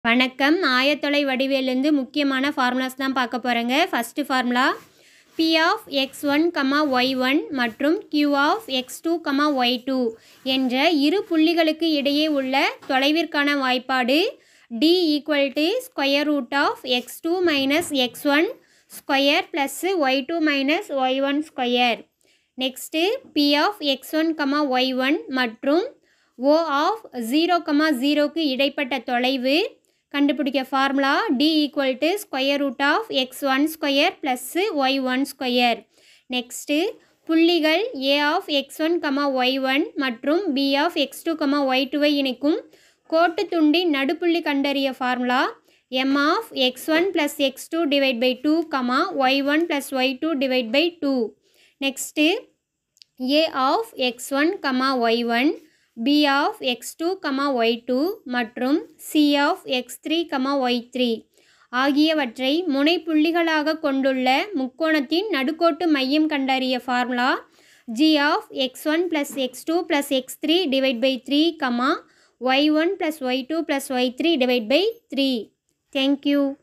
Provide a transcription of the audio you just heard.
வணக்கம் ஆயத்தொலை வடிவேலேருந்து முக்கியமான ஃபார்முலாஸ் தான் பார்க்க போகிறேங்க first formula P of X one comma Y one மற்றும் Q of X two comma Y two என்ற இரு புள்ளிகளுக்கு இடையே உள்ள தொலைவிற்கான வாய்ப்பாடு D equal to square root of X two minus X one square plus Y two minus Y one square next P of X one comma Y one மற்றும் O of zero comma ஜீரோக்கு இடைப்பட்ட தொலைவு கண்டுபிடிக்க formula D equal to square root of X one square plus Y one square next புள்ளிகள் A of X one comma Y one மற்றும் B of X two comma Y டூவை இணைக்கும் கோட்டு துண்டின் நடுப்புள்ளி கண்டறிய formula M of X one plus X two divide by two comma Y one plus Y two divide by two next A of X one comma Y one B of X two comma Y two மற்றும் C of X three comma Y three ஆகியவற்றை முனைப்புள்ளிகளாக கொண்டுள்ள முக்கோணத்தின் நடுக்கோட்டு மையம் கண்டறிய formula G of X one plus X two plus X three divide by three comma Y one plus Y two plus Y three divide by three thank you